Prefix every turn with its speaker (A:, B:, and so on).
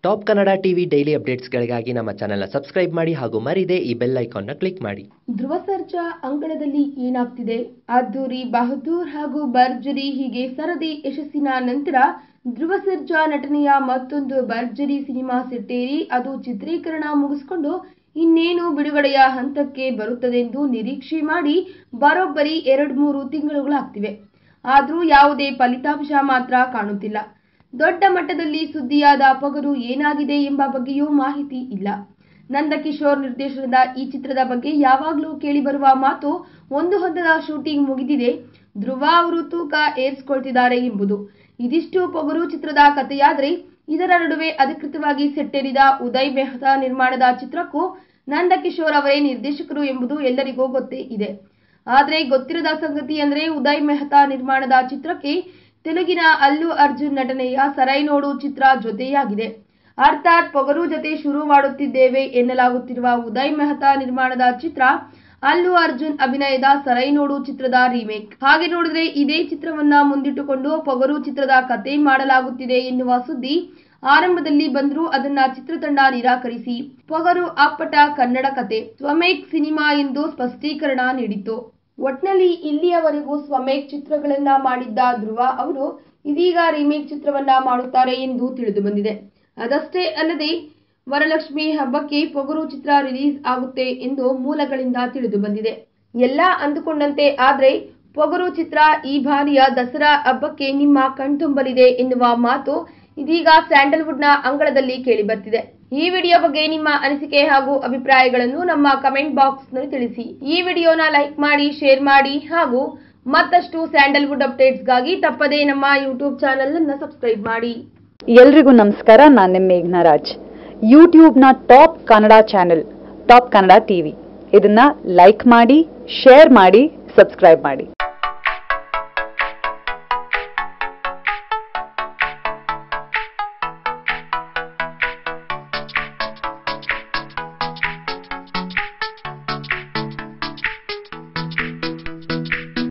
A: top Kannada TV daily ಅಪ್ಡೇಟ್ಸ್ಗಳಿಗಾಗಿ ನಮ್ಮ ಚಾನೆಲ್ನ ಸಬ್ಸ್ಕ್ರೈಬ್ ಮಾಡಿ ಹಾಗೂ ಮರಿದೇ ಈ ಬೆಲ್ ಐಕಾನ್ನ ಕ್ಲಿಕ್ ಮಾಡಿ
B: ಧ್ರುವ ಸರ್ಜಾ ಅಂಗಳದಲ್ಲಿ ಏನಾಗ್ತಿದೆ ಅದ್ದೂರಿ ಬಹದ್ದೂರ್ ಹಾಗೂ ಭರ್ಜರಿ ಹೀಗೆ ಸರದಿ ಯಶಸ್ಸಿನ ನಂತರ ಧ್ರುವ ಸರ್ಜಾ ನಟನೆಯ ಮತ್ತೊಂದು ಭರ್ಜರಿ ಸಿನಿಮಾ ಸೆಟ್ಟೇರಿ ಅದು ಚಿತ್ರೀಕರಣ ಮುಗಿಸ್ಕೊಂಡು ಇನ್ನೇನು ಬಿಡುಗಡೆಯ ಹಂತಕ್ಕೆ ಬರುತ್ತದೆಂದು ನಿರೀಕ್ಷೆ ಮಾಡಿ ಬರೋಬ್ಬರಿ ಎರಡು ಮೂರು ತಿಂಗಳುಗಳಾಗ್ತಿವೆ ಆದರೂ ಯಾವುದೇ ಫಲಿತಾಂಶ ಮಾತ್ರ ಕಾಣುತ್ತಿಲ್ಲ ದೊಡ್ಡ ಮಟ್ಟದಲ್ಲಿ ಸುದ್ದಿಯಾದ ಪಗರು ಏನಾಗಿದೆ ಎಂಬ ಬಗ್ಗೆಯೂ ಮಾಹಿತಿ ಇಲ್ಲ ನಂದಕಿಶೋರ್ ನಿರ್ದೇಶನದ ಈ ಚಿತ್ರದ ಬಗ್ಗೆ ಯಾವಾಗಲೂ ಕೇಳಿಬರುವ ಮಾತು ಒಂದು ಹಂತದ ಶೂಟಿಂಗ್ ಮುಗಿದಿದೆ ಧ್ರುವ ಅವರು ತೂಕ ಏರಿಸಿಕೊಳ್ತಿದ್ದಾರೆ ಎಂಬುದು ಇದಿಷ್ಟು ಪೊಗರು ಚಿತ್ರದ ಕಥೆಯಾದರೆ ಇದರ ನಡುವೆ ಅಧಿಕೃತವಾಗಿ ಸೆಟ್ಟೇರಿದ ಉದಯ್ ಮೆಹ್ತಾ ನಿರ್ಮಾಣದ ಚಿತ್ರಕ್ಕೂ ನಂದಕಿಶೋರ್ ಅವರೇ ನಿರ್ದೇಶಕರು ಎಂಬುದು ಎಲ್ಲರಿಗೂ ಗೊತ್ತೇ ಇದೆ ಆದರೆ ಗೊತ್ತಿರದ ಸಂಗತಿ ಅಂದ್ರೆ ಉದಯ್ ಮೆಹ್ತಾ ನಿರ್ಮಾಣದ ಚಿತ್ರಕ್ಕೆ ತೆಲುಗಿನ ಅಲ್ಲು ಅರ್ಜುನ್ ನಟನೆಯ ಸರೈನೋಡು ಚಿತ್ರ ಜೊತೆಯಾಗಿದೆ ಅರ್ಥಾತ್ ಪೊಗರು ಜೊತೆ ಶುರು ಮಾಡುತ್ತಿದ್ದೇವೆ ಎನ್ನಲಾಗುತ್ತಿರುವ ಉದಯ್ ಮೆಹ್ತಾ ನಿರ್ಮಾಣದ ಚಿತ್ರ ಅಲ್ಲು ಅರ್ಜುನ್ ಅಭಿನಯದ ಸರೈನೋಡು ಚಿತ್ರದ ರೀಮೇಕ್ ಹಾಗೆ ನೋಡಿದ್ರೆ ಇದೇ ಚಿತ್ರವನ್ನ ಮುಂದಿಟ್ಟುಕೊಂಡು ಪೊಗರು ಚಿತ್ರದ ಕತೆ ಮಾಡಲಾಗುತ್ತಿದೆ ಎನ್ನುವ ಸುದ್ದಿ ಆರಂಭದಲ್ಲಿ ಬಂದರೂ ಅದನ್ನ ಚಿತ್ರತಂಡ ನಿರಾಕರಿಸಿ ಪೊಗರು ಅಪ್ಪಟ ಕನ್ನಡ ಕತೆ ಸ್ವಮೇಕ್ ಸಿನಿಮಾ ಎಂದು ಸ್ಪಷ್ಟೀಕರಣ ನೀಡಿತ್ತು ಒಟ್ನಲ್ಲಿ ಇಲ್ಲಿಯವರೆಗೂ ಸ್ವಮೇಕ್ ಚಿತ್ರಗಳನ್ನ ಮಾಡಿದ್ದ ಧ್ರುವ ಅವರು ಇದೀಗ ರೀಮೇಕ್ ಚಿತ್ರವನ್ನ ಮಾಡುತ್ತಾರೆ ಎಂದು ತಿಳಿದು ಬಂದಿದೆ ಅದಷ್ಟೇ ಅಲ್ಲದೆ ವರಲಕ್ಷ್ಮಿ ಹಬ್ಬಕ್ಕೆ ಪೊಗರು ಚಿತ್ರ ರಿಲೀಸ್ ಆಗುತ್ತೆ ಎಂದು ಮೂಲಗಳಿಂದ ತಿಳಿದು ಬಂದಿದೆ ಎಲ್ಲ ಅಂದುಕೊಂಡಂತೆ ಆದ್ರೆ ಪೊಗರು ಚಿತ್ರ ಈ ಬಾರಿಯ ದಸರಾ ಹಬ್ಬಕ್ಕೆ ನಿಮ್ಮ ಕಣ್ತುಂಬಲಿದೆ ಎನ್ನುವ ಮಾತು ಇದೀಗ ಸ್ಯಾಂಡಲ್ವುಡ್ನ ಅಂಗಳದಲ್ಲಿ ಕೇಳಿ ಬರ್ತಿದೆ ಈ ವಿಡಿಯೋ ಬಗ್ಗೆ ನಿಮ್ಮ ಅನಿಸಿಕೆ ಹಾಗೂ ಅಭಿಪ್ರಾಯಗಳನ್ನು ನಮ್ಮ ಕಮೆಂಟ್ ಬಾಕ್ಸ್ ನಲ್ಲಿ ತಿಳಿಸಿ ಈ ವಿಡಿಯೋನ ಲೈಕ್ ಮಾಡಿ ಶೇರ್ ಮಾಡಿ ಹಾಗೂ ಮತ್ತಷ್ಟು ಸ್ಯಾಂಡಲ್ವುಡ್ ಅಪ್ಡೇಟ್ಸ್ಗಾಗಿ ತಪ್ಪದೇ ನಮ್ಮ ಯೂಟ್ಯೂಬ್ ಚಾನೆಲ್ ಅನ್ನು ಸಬ್ಸ್ಕ್ರೈಬ್ ಮಾಡಿ
C: ಎಲ್ರಿಗೂ ನಮಸ್ಕಾರ ನಾನು ನಿಮ್ಮ ಮೇಘ್ನರಾಜ್ ಯೂಟ್ಯೂಬ್ನ top Kannada channel top Kannada TV ಇದನ್ನ ಲೈಕ್ ಮಾಡಿ ಶೇರ್ ಮಾಡಿ ಸಬ್ಸ್ಕ್ರೈಬ್ ಮಾಡಿ